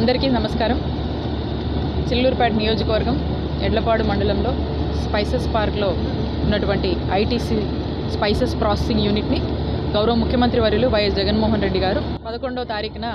అందరికీ నమస్కారం చిల్లూరుపేట నియోజకవర్గం ఎడ్లపాడు మండలంలో స్పైసెస్ పార్క్లో ఉన్నటువంటి ఐటీసీ స్పైసెస్ ప్రాసెసింగ్ యూనిట్ని గౌరవ ముఖ్యమంత్రి వర్యులు వైఎస్ జగన్మోహన్ రెడ్డి గారు పదకొండవ తారీఖున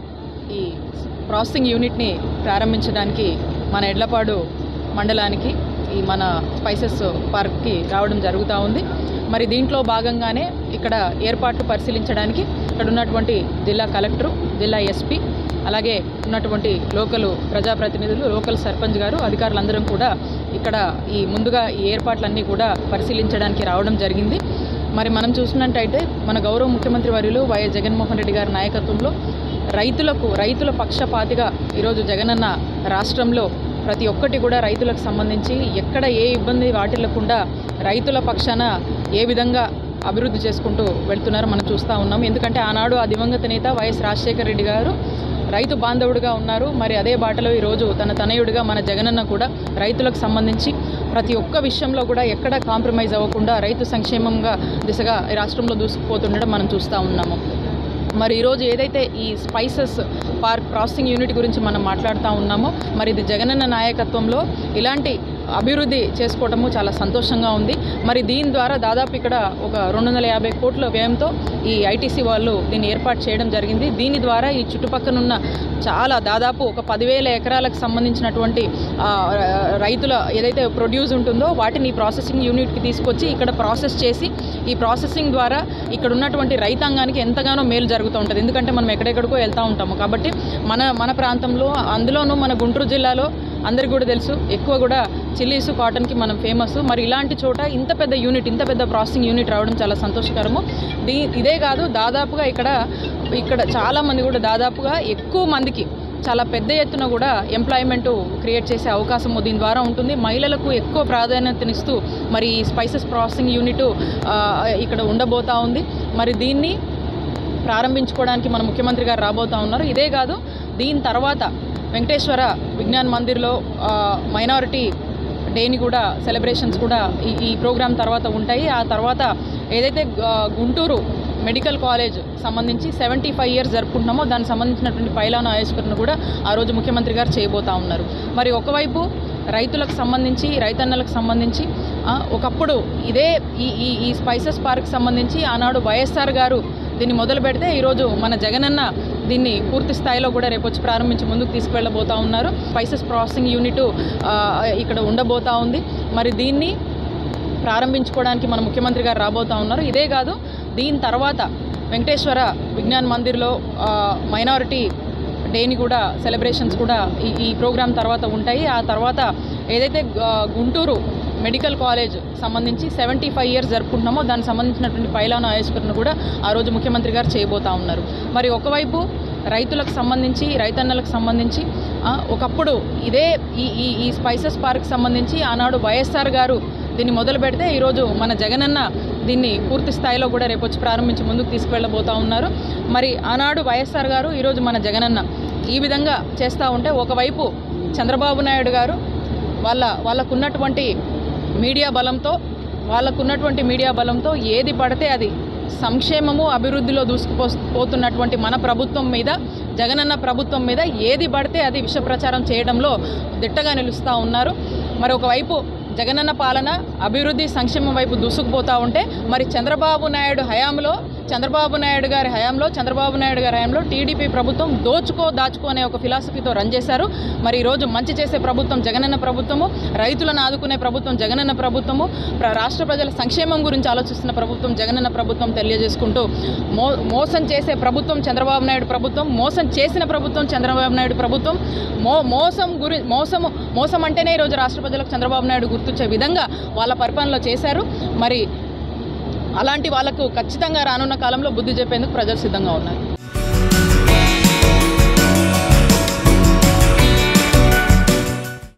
ఈ ప్రాసెసింగ్ యూనిట్ని ప్రారంభించడానికి మన ఎడ్లపాడు మండలానికి ఈ మన స్పైసెస్ పార్క్కి రావడం జరుగుతూ ఉంది మరి దీంట్లో భాగంగానే ఇక్కడ ఏర్పాట్లు పరిశీలించడానికి ఇక్కడ ఉన్నటువంటి జిల్లా కలెక్టరు జిల్లా ఎస్పీ అలాగే ఉన్నటువంటి లోకల్ ప్రజాప్రతినిధులు లోకల్ సర్పంచ్ గారు అధికారులందరం కూడా ఇక్కడ ఈ ముందుగా ఈ ఏర్పాట్లన్నీ కూడా పరిశీలించడానికి రావడం జరిగింది మరి మనం చూసినట్టయితే మన గౌరవ ముఖ్యమంత్రి వర్యులు వైఎస్ జగన్మోహన్ రెడ్డి గారి నాయకత్వంలో రైతులకు రైతుల పక్షపాతిగా ఈరోజు జగనన్న రాష్ట్రంలో ప్రతి ఒక్కటి కూడా రైతులకు సంబంధించి ఎక్కడ ఏ ఇబ్బంది వాటిల్లకుండా రైతుల పక్షాన ఏ విధంగా అభివృద్ధి చేసుకుంటూ వెళ్తున్నారో మనం చూస్తూ ఉన్నాం ఎందుకంటే ఆనాడు ఆ దివంగత నేత వైఎస్ రాజశేఖర రెడ్డి గారు రైతు బాంధవుడిగా ఉన్నారు మరి అదే బాటలో ఈరోజు తన తనయుడిగా మన జగనన్న కూడా రైతులకు సంబంధించి ప్రతి ఒక్క విషయంలో కూడా ఎక్కడ కాంప్రమైజ్ అవ్వకుండా రైతు సంక్షేమంగా దిశగా ఈ రాష్ట్రంలో దూసుకుపోతుండడం మనం చూస్తూ ఉన్నాము మరి ఈరోజు ఏదైతే ఈ స్పైసెస్ పార్క్ ప్రాసెసింగ్ యూనిట్ గురించి మనం మాట్లాడుతూ ఉన్నామో మరి ఇది జగనన్న నాయకత్వంలో ఇలాంటి అభివృద్ధి చేసుకోవటము చాలా సంతోషంగా ఉంది మరి దీని ద్వారా దాదాపు ఇక్కడ ఒక రెండు వందల యాభై కోట్ల వ్యయంతో ఈ ఐటీసీ వాళ్ళు దీన్ని ఏర్పాటు చేయడం జరిగింది దీని ద్వారా ఈ చుట్టుపక్కనున్న చాలా దాదాపు ఒక పదివేల ఎకరాలకు సంబంధించినటువంటి ఆ, రైతుల ఏదైతే ప్రొడ్యూస్ ఉంటుందో వాటిని ఈ ప్రాసెసింగ్ యూనిట్కి తీసుకొచ్చి ఇక్కడ ప్రాసెస్ చేసి ఈ ప్రాసెసింగ్ ద్వారా ఇక్కడ ఉన్నటువంటి రైతాంగానికి ఎంతగానో మేలు జరుగుతూ ఉంటుంది ఎందుకంటే మనం ఎక్కడెక్కడికో వెళ్తూ ఉంటాము కాబట్టి మన మన ప్రాంతంలో అందులోనూ మన గుంటూరు జిల్లాలో అందరికీ కూడా తెలుసు ఎక్కువ కూడా చిల్లీస్ కాటన్కి మనం ఫేమస్ మరి ఇలాంటి చోట ఇంత పెద్ద యూనిట్ ఇంత పెద్ద ప్రాసెసింగ్ యూనిట్ రావడం చాలా సంతోషకరము దీ ఇదే కాదు దాదాపుగా ఇక్కడ ఇక్కడ చాలామంది కూడా దాదాపుగా ఎక్కువ మందికి చాలా పెద్ద ఎత్తున కూడా ఎంప్లాయ్మెంట్ క్రియేట్ చేసే అవకాశం దీని ద్వారా ఉంటుంది మహిళలకు ఎక్కువ ప్రాధాన్యతనిస్తూ మరి ఈ స్పైసెస్ ప్రాసెసింగ్ యూనిట్ ఆ, ఇక్కడ ఉండబోతా ఉంది మరి దీన్ని ప్రారంభించుకోవడానికి మన ముఖ్యమంత్రి గారు రాబోతా ఉన్నారు ఇదే కాదు దీని తర్వాత వెంకటేశ్వర విజ్ఞాన్ మందిర్లో మైనారిటీ డేని కూడా సెలబ్రేషన్స్ కూడా ఈ ఈ ప్రోగ్రాం తర్వాత ఉంటాయి ఆ తర్వాత ఏదైతే ఆ, గుంటూరు మెడికల్ కాలేజ్ సంబంధించి సెవెంటీ ఫైవ్ ఇయర్స్ జరుపుకుంటున్నామో దానికి సంబంధించినటువంటి పైలాను ఆవిష్కరణ కూడా ఆ రోజు ముఖ్యమంత్రి గారు చేయబోతా ఉన్నారు మరి ఒకవైపు రైతులకు సంబంధించి రైతన్నలకు సంబంధించి ఆ, ఒకప్పుడు ఇదే ఈ ఈ ఈ స్పైసెస్ పార్క్ సంబంధించి ఆనాడు వైఎస్ఆర్ గారు దీన్ని మొదలు పెడితే ఈరోజు మన జగనన్న దీన్ని పూర్తి స్థాయిలో కూడా రేపు వచ్చి ప్రారంభించి ముందుకు తీసుకువెళ్ళబోతా ఉన్నారు స్పైసెస్ ప్రాసెసింగ్ యూనిట్ ఆ, ఇక్కడ ఉండబోతా ఉంది మరి దీన్ని ప్రారంభించుకోవడానికి మన ముఖ్యమంత్రి గారు రాబోతా ఉన్నారు ఇదే కాదు దీని తర్వాత వెంకటేశ్వర విజ్ఞాన్ మందిర్లో మైనారిటీ డేని కూడా సెలబ్రేషన్స్ కూడా ఈ ఈ ప్రోగ్రాం తర్వాత ఉంటాయి ఆ తర్వాత ఏదైతే ఆ, గుంటూరు మెడికల్ కాలేజ్ సంబంధించి సెవెంటీ ఫైవ్ ఇయర్స్ జరుపుకుంటున్నామో దానికి సంబంధించినటువంటి పైలాను ఆవిష్కరణ కూడా ఆ రోజు ముఖ్యమంత్రి గారు చేయబోతా ఉన్నారు మరి ఒకవైపు రైతులకు సంబంధించి రైతన్నలకు సంబంధించి ఆ, ఒకప్పుడు ఇదే ఈ ఈ ఈ స్పైసెస్ పార్క్ సంబంధించి ఆనాడు వైఎస్ఆర్ గారు దీన్ని మొదలు పెడితే ఈరోజు మన జగనన్న దీన్ని పూర్తి స్థాయిలో కూడా రేపు వచ్చి ప్రారంభించి ముందుకు తీసుకువెళ్ళబోతా ఉన్నారు మరి ఆనాడు వైఎస్ఆర్ గారు ఈరోజు మన జగనన్న ఈ విధంగా చేస్తూ ఉంటే ఒకవైపు చంద్రబాబు నాయుడు గారు వాళ్ళ వాళ్ళకున్నటువంటి మీడియా బలంతో వాళ్ళకున్నటువంటి మీడియా బలంతో ఏది పడితే అది సంక్షేమము అభివృద్ధిలో దూసుకుపో పోతున్నటువంటి మన ప్రభుత్వం మీద జగనన్న ప్రభుత్వం మీద ఏది పడితే అది విష ప్రచారం చేయడంలో దిట్టగా నిలుస్తూ ఉన్నారు మరి ఒకవైపు జగనన్న పాలన అభివృద్ధి సంక్షేమం వైపు దూసుకుపోతూ ఉంటే మరి చంద్రబాబు నాయుడు హయాంలో చంద్రబాబు నాయుడు గారి హయాంలో చంద్రబాబు నాయుడు గారి హయాంలో టీడీపీ ప్రభుత్వం దోచుకో దాచుకో అనే ఒక ఫిలాసఫీతో రన్ చేశారు మరి ఈరోజు మంచి చేసే ప్రభుత్వం జగనన్న ప్రభుత్వము రైతులను ఆదుకునే ప్రభుత్వం జగనన్న ప్రభుత్వము ప్ర- రాష్ట్ర ప్రజల సంక్షేమం గురించి ఆలోచిస్తున్న ప్రభుత్వం జగనన్న ప్రభుత్వం తెలియజేసుకుంటూ మో మోసం చేసే ప్రభుత్వం చంద్రబాబు నాయుడు ప్రభుత్వం మోసం చేసిన ప్రభుత్వం చంద్రబాబు నాయుడు ప్రభుత్వం మో మోసం గురి మోసము మోసం అంటేనే ఈరోజు రాష్ట్ర ప్రజలకు చంద్రబాబు నాయుడు గుర్తొచ్చే విధంగా వాళ్ళ పరిపాలనలో చేశారు మరి అలాంటి వాళ్ళకు ఖచ్చితంగా రానున్న కాలంలో బుద్ధి చెప్పేందుకు ప్రజలు సిద్ధంగా ఉన్నారు